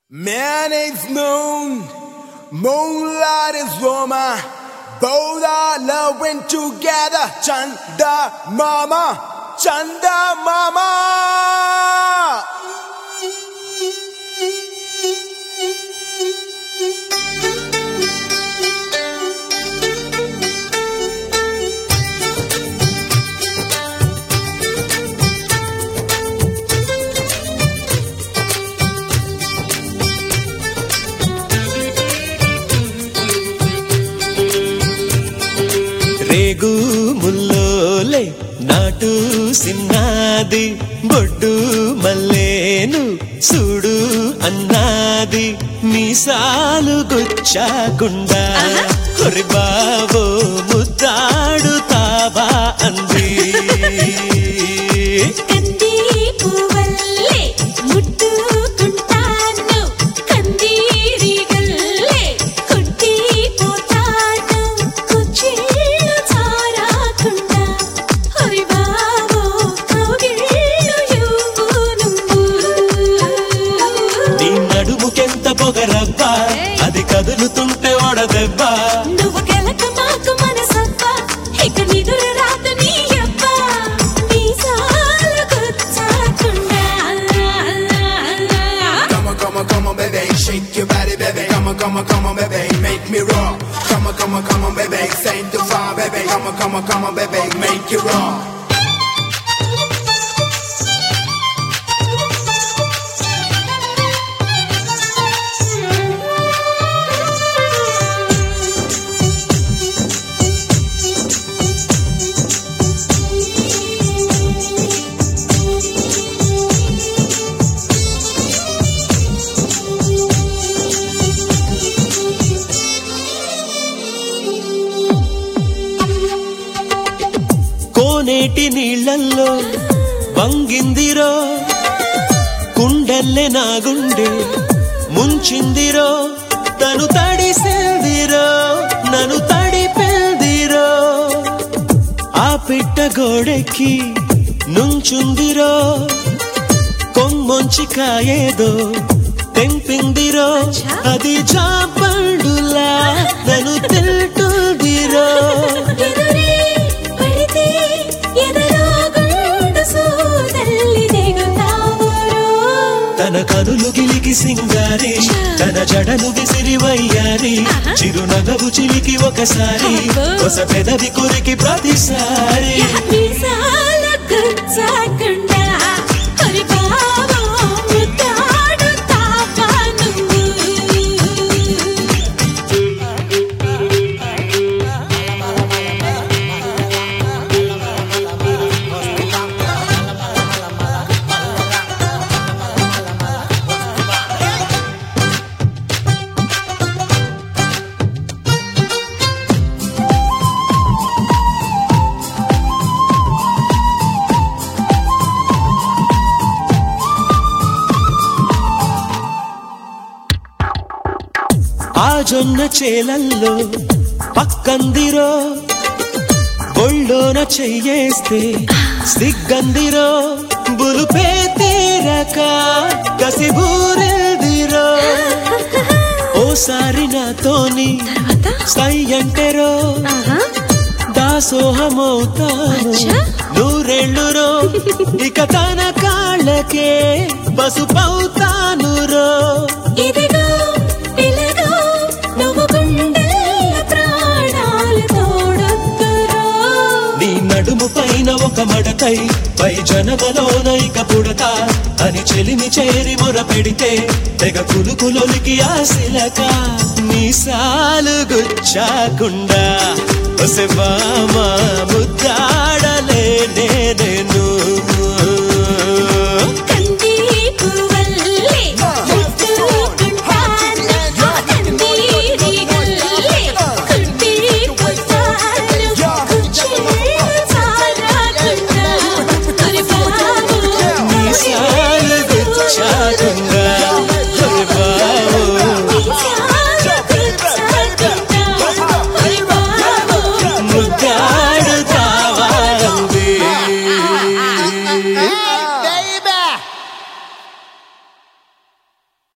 Man is moon, moonlight is woman. Both are loving together. Chanda mama, Chanda mama. రేగు ముల్లోలే నాటు సిన్నాది బొడ్డు మల్లేను చూడు అన్నాది మీసాలు గుచ్చాకుండా కొరి బావో ముద్దాడుతావా అంది కంది పువ్వల్లే ముట్టుకుంటాను కందీరి గల్లే కొట్టిపోతాను కుచ్చిళ్ళు చారాకుండా హరి బాబో కౌగిళ్ళు ఇవ్వు నువ్వు నీ నడుముకెంత పొగరవ్వా అది కదులుతుంటే ఓడదెబ్బా నువ్వు గెలక మాకు మనసవ్వా ఇక నిదురు రాత నీ అబ్బ మీసాలు గుచ్చాకుండా Come on, come on, come on, baby, shake your body, baby. Come on, come on, come on, baby, make me rock. Come on, come on, come on, baby, say to fire, baby. Come on, come on, come on, baby, make you rock. కోనేటి నీళ్ళల్లో వంగిందిరో కుండల్లే నా గుండె ముంచిందిరో తను తడిసిందిరో నన్ను తడిపిందిరో ఆ పిట్ట గోడెక్కి నుంచుందిరో కొమ్మొంచి కాయేదో తెంపిందిరో అది చాపండులా నన్ను తింటుందిరో ఎదురే పడితే ఎదలో గుండు సూదల్లి దిగుతావురో తన కనులు గిలికి సింగారి తన జడలు విసిరి వయ్యారి చిరునగవు చిలికి ఒకసారి కొస పెదవి కొరికి ప్రతిసారి మీసాల గుచ్చాకుండా హరి బాబో ముద్దాడుతావా నువ్వు ఆ జొన్న చేలల్లో పక్కందిరో ఒళ్ళోన చెయ్యేస్తే సిగ్గందిరో బులుపే తీరక కసిబూరెదిరో ఓసారి నాతోని సై అంటేరో దాసోహమవుతాను అచ్చా. నూరెళ్ళురో ఇక తన కాళ్ళకే పసుపవుతాను రో ఇదిగో పిల్లగో నువ్వు గుండెల ప్రాణాలు తోడొద్దురో నీ నడుము పైన ఒక మడతై పై జనమలోన ఇక పుడతా అని చెలిమి చేరి మొర పెడితే తెగ కులుకులొలికి ఆశిలక మీసాలు గుచ్చాకుండా ఒసెవామా ముద్దాడలేనే